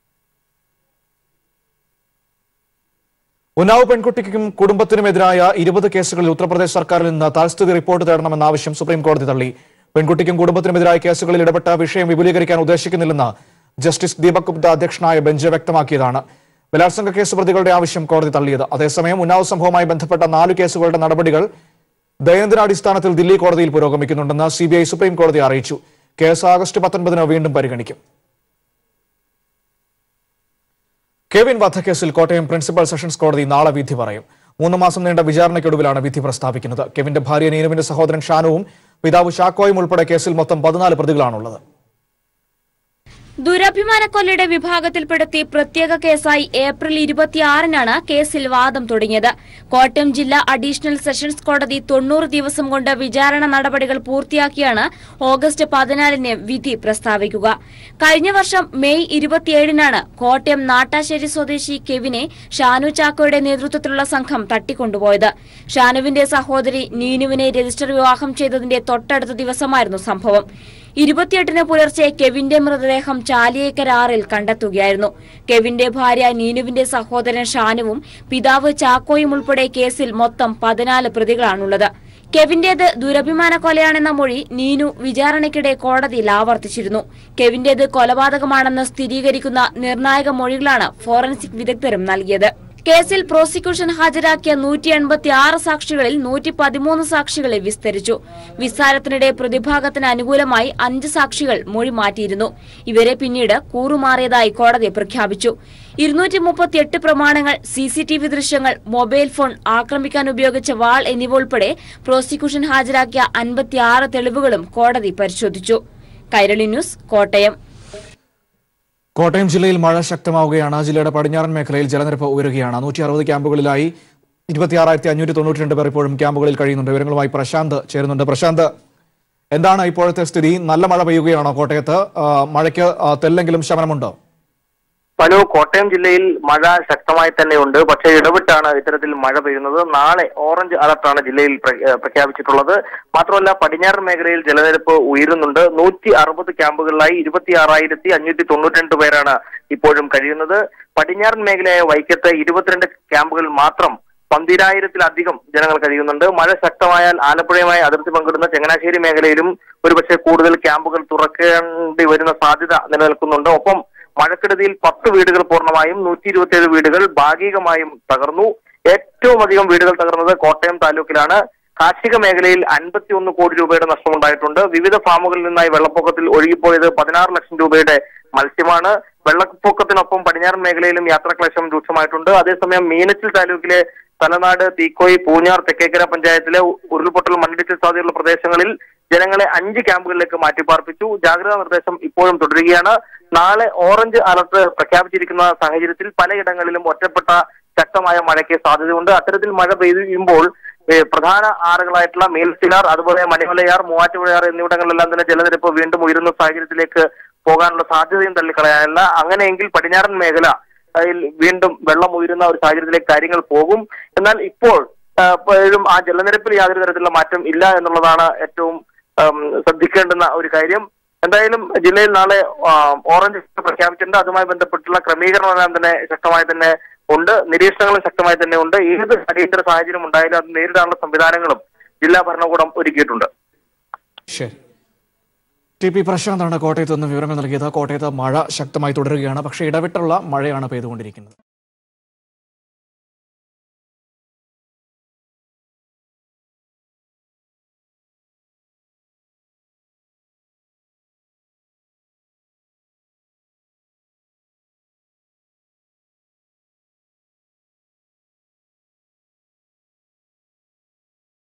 ഉന്നാവ് പെൺകുട്ടിക്കും കുടുംബത്തിനുമെതിരായ ഇരുപത് കേസുകളിൽ ഉത്തർപ്രദേശ് സർക്കാരിൽ നിന്ന് തൽസ്ഥിതി റിപ്പോർട്ട് തേടണമെന്ന ആവശ്യം സുപ്രീം കോടതി തള്ളി പെൺകുട്ടിക്കും കുടുംബത്തിനുമെതിരായ കേസുകളിൽ ഇടപെട്ട വിഷയം വിപുലീകരിക്കാൻ ഉദ്ദേശിക്കുന്നില്ലെന്ന് ജസ്റ്റിസ് ദീപക് ഗുപ്ത അധ്യക്ഷനായ ബെഞ്ച് വ്യക്തമാക്കിയതാണ് ബലാത്സംഗ കേസ് പ്രതികളുടെ ആവശ്യം കോടതി തള്ളിയത് അതേസമയം ഉന്നാവ് സംഭവവുമായി ബന്ധപ്പെട്ട നാല് കേസുകളുടെ നടപടികൾ ദൈനംദിനാടിസ്ഥാനത്തിൽ ദില്ലി കോടതിയിൽ പുരോഗമിക്കുന്നുണ്ടെന്ന് സിബിഐ സുപ്രീം കോടതിയെ അറിയിച്ചു കേസ് ആഗസ്റ്റ് പത്തൊൻപതിന് വീണ്ടും പരിഗണിക്കും കെവിൻ വധക്കേസിൽ കോട്ടയം പ്രിൻസിപ്പൽ സെഷൻസ് കോടതി നാളെ വിധി പറയും മൂന്ന് മാസം നീണ്ട വിചാരണയ്ക്കൊടുവിലാണ് വിധി പ്രസ്താവിക്കുന്നത് കെവിന്റെ ഭാര്യ നീനുവിന്റെ സഹോദരൻ ഷാനുവും പിതാവ് ഷാക്കോയും ഉൾപ്പെടെ കേസിൽ മൊത്തം പതിനാല് പ്രതികളാണുള്ളത് ദുരഭിമാന കൊല്ലയുടെ വിഭാഗത്തിൽപ്പെടുത്തി പ്രത്യേക കേസായി ഏപ്രിൽ ഇരുപത്തിയാറിനാണ് കേസിൽ വാദം തുടങ്ങിയത് കോട്ടയം ജില്ലാ അഡീഷണൽ സെഷൻസ് കോടതി തൊണ്ണൂറ് ദിവസം കൊണ്ട് വിചാരണ നടപടികൾ പൂർത്തിയാക്കിയാണ് ഓഗസ്റ്റ് പതിനാലിന് വിധി പ്രസ്താവിക്കുക കഴിഞ്ഞ വർഷം മെയ് ഇരുപത്തിയേഴിനാണ് കോട്ടയം നാട്ടാശ്ശേരി സ്വദേശി കെവിനെ ഷാനു ചാക്കോയുടെ നേതൃത്വത്തിലുള്ള സംഘം തട്ടിക്കൊണ്ടുപോയത് ഷാനുവിന്റെ സഹോദരി നീനുവിനെ രജിസ്റ്റർ വിവാഹം ചെയ്തതിന്റെ തൊട്ടടുത്ത ദിവസമായിരുന്നു സംഭവം ഇരുപത്തിയെട്ടിന് പുലർച്ചെ കെവിന്റെ മൃതദേഹം ചാലിയേക്കര ആറിൽ കണ്ടെത്തുകയായിരുന്നു കെവിന്റെ ഭാര്യ നീനുവിന്റെ സഹോദരൻ ഷാനുവും പിതാവ് ചാക്കോയും ഉൾപ്പെടെ കേസിൽ മൊത്തം പതിനാല് പ്രതികളാണുള്ളത് കെവിന്റേത് ദുരഭിമാന കൊലയാണെന്ന മൊഴി നീനു വിചാരണയ്ക്കിടെ കോടതിയിൽ ആവർത്തിച്ചിരുന്നു കെവിന്റേത് കൊലപാതകമാണെന്ന് സ്ഥിരീകരിക്കുന്ന നിർണായക മൊഴികളാണ് ഫോറൻസിക് വിദഗ്ധരും നൽകിയത് കേസിൽ പ്രോസിക്യൂഷൻ ഹാജരാക്കിയ നൂറ്റി എൺപത്തി ആറ് സാക്ഷികളിൽ നൂറ്റി പതിമൂന്ന് സാക്ഷികളെ വിസ്തരിച്ചു വിസ്താരത്തിനിടെ പ്രതിഭാഗത്തിന് അനുകൂലമായി അഞ്ച് സാക്ഷികൾ മൊഴി മാറ്റിയിരുന്നു ഇവരെ പിന്നീട് കൂറുമാറിയതായി കോടതി പ്രഖ്യാപിച്ചു ഇരുന്നൂറ്റി മുപ്പത്തിയെട്ട് പ്രമാണങ്ങൾ സി സി ടി വി ദൃശ്യങ്ങൾ മൊബൈൽ ഫോൺ ആക്രമിക്കാൻ ഉപയോഗിച്ച വാൾ എന്നിവ ഉൾപ്പെടെ പ്രോസിക്യൂഷൻ ഹാജരാക്കിയ അൻപത്തിയാറ് തെളിവുകളും കോടതി പരിശോധിച്ചു കൈരളി ന്യൂസ് കോട്ടയം കോട്ടയം ജില്ലയിൽ മഴ ശക്തമാവുകയാണ് ജില്ലയുടെ പടിഞ്ഞാറൻ മേഖലയിൽ ജലനിരപ്പ് ഉയരുകയാണ് നൂറ്റി അറുപത് ക്യാമ്പുകളിലായി ഇരുപത്തിയാറായിരത്തി അഞ്ഞൂറ്റി തൊണ്ണൂറ്റി രണ്ട് പേർ ഇപ്പോഴും ക്യാമ്പുകളിൽ കഴിയുന്നുണ്ട് വിവരങ്ങളുമായി പ്രശാന്ത് ചേരുന്നുണ്ട് പ്രശാന്ത് എന്താണ് ഇപ്പോഴത്തെ സ്ഥിതി നല്ല മഴ പെയ്യുകയാണോ കോട്ടയത്ത് ആ, മഴയ്ക്ക് ആ, തെല്ലെങ്കിലും ശമനമുണ്ടോ മനു കോട്ടയം ജില്ലയിൽ മഴ ശക്തമായി തന്നെയുണ്ട് പക്ഷേ ഇടവിട്ടാണ് ഇത്തരത്തിൽ മഴ പെയ്യുന്നത് നാളെ ഓറഞ്ച് അലർട്ടാണ് ജില്ലയിൽ പ്ര- ഏഹ് പ്രഖ്യാപിച്ചിട്ടുള്ളത് മാത്രമല്ല പടിഞ്ഞാറൻ മേഖലയിൽ ജലനിരപ്പ് ഉയരുന്നുണ്ട് നൂറ്റി അറുപത് ക്യാമ്പുകളിലായി ഇരുപത്തി ആറായിരത്തി അഞ്ഞൂറ്റി തൊണ്ണൂറ്റി രണ്ട് പേരാണ് ഇപ്പോഴും കഴിയുന്നത് പടിഞ്ഞാറൻ മേഖലയായ വൈക്കത്ത് ഇരുപത്തിരണ്ട് ക്യാമ്പുകളിൽ മാത്രം പന്തിരായിരത്തിലധികം ജനങ്ങൾ കഴിയുന്നുണ്ട് മഴ ശക്തമായാൽ ആലപ്പുഴയുമായി അതിർത്തി പങ്കിടുന്ന ചങ്ങനാശ്ശേരി മേഖലയിലും ഒരുപക്ഷെ കൂടുതൽ ക്യാമ്പുകൾ തുറക്കേണ്ടി വരുന്ന സാധ്യത നിലനിൽക്കുന്നുണ്ട് ഒപ്പം മഴക്കെടുതിയിൽ പത്ത് വീടുകൾ പൂർണ്ണമായും നൂറ്റി ഇരുപത്തിയേഴ് വീടുകൾ ഭാഗികമായും തകർന്നു ഏറ്റവും അധികം വീടുകൾ തകർന്നത് കോട്ടയം താലൂക്കിലാണ് കാർഷിക മേഖലയിൽ അൻപത്തിയൊന്ന് കോടി രൂപയുടെ നഷ്ടമുണ്ടായിട്ടുണ്ട് വിവിധ ഫാമുകളിൽ നിന്നായി വെള്ളപ്പൊക്കത്തിൽ ഒഴുകിപ്പോയത് പതിനാറ് ലക്ഷം രൂപയുടെ മത്സ്യമാണ് വെള്ളപ്പൊക്കത്തിനൊപ്പം പടിഞ്ഞാറൻ മേഖലയിലും യാത്രാക്ലേശം രൂക്ഷമായിട്ടുണ്ട് അതേസമയം മീനച്ചിൽ താലൂക്കിലെ തലനാട് തീക്കോയി പൂഞ്ഞാർ തെക്കേക്കര പഞ്ചായത്തിലെ ഉരുൾപൊട്ടൽ മണ്ണിടിച്ചിൽ സാധ്യതയുള്ള പ്രദേശങ്ങളിൽ ജനങ്ങളെ അഞ്ച് ക്യാമ്പുകളിലേക്ക് മാറ്റിപ്പാർപ്പിച്ചു ജാഗ്രതാ നിർദ്ദേശം ഇപ്പോഴും തുടരുകയാണ് നാളെ ഓറഞ്ച് അലർട്ട് പ്രഖ്യാപിച്ചിരിക്കുന്ന സാഹചര്യത്തിൽ പലയിടങ്ങളിലും ഒറ്റപ്പെട്ട ശക്തമായ മഴയ്ക്ക് സാധ്യതയുണ്ട് അത്തരത്തിൽ മഴ പെയ്യുമ്പോൾ ഏഹ്, പ്രധാന ആറുകളായിട്ടുള്ള മേൽസിലാർ അതുപോലെ മണിമലയാർ മൂവാറ്റുപുഴയാർ എന്നിവിടങ്ങളിലെല്ലാം തന്നെ ജലനിരപ്പ് വീണ്ടും ഉയരുന്ന സാഹചര്യത്തിലേക്ക് പോകാനുള്ള സാധ്യതയും തള്ളിക്കളയാനല്ല അങ്ങനെയെങ്കിൽ പടിഞ്ഞാറൻ മേഖല അതിൽ വീണ്ടും വെള്ളം ഉയരുന്ന ഒരു സാഹചര്യത്തിലേക്ക് കാര്യങ്ങൾ പോകും എന്നാൽ ഇപ്പോൾ ആ, ഇപ്പോഴും ആ ജലനിരപ്പിൽ യാതൊരു തരത്തിലുള്ള മാറ്റം ഇല്ല എന്നുള്ളതാണ് ഏറ്റവും ഉം, ശ്രദ്ധിക്കേണ്ടുന്ന ഒരു കാര്യം എന്തായാലും ജില്ലയിൽ നാളെ ആ, ഓറഞ്ച് പ്രഖ്യാപിച്ചിട്ടുണ്ട് അതുമായി ബന്ധപ്പെട്ടുള്ള ക്രമീകരണമെല്ലാം തന്നെ ശക്തമായി തന്നെ ഉണ്ട് നിരീക്ഷണങ്ങളും ശക്തമായി തന്നെ ഉണ്ട് ഏത് അടിയന്തര സാഹചര്യം ഉണ്ടായാലും അത് നേരിടാനുള്ള സംവിധാനങ്ങളും ജില്ലാ ഭരണകൂടം ഒരുക്കിയിട്ടുണ്ട് ശരി ടി പി പ്രശാന്താണ് കോട്ടയത്ത് നിന്ന് വിവരങ്ങൾ നൽകിയത് കോട്ടയത്ത് മഴ ശക്തമായി തുടരുകയാണ് പക്ഷേ ഇടവിട്ടുള്ള മഴയാണ് പെയ്തുകൊണ്ടിരിക്കുന്നത്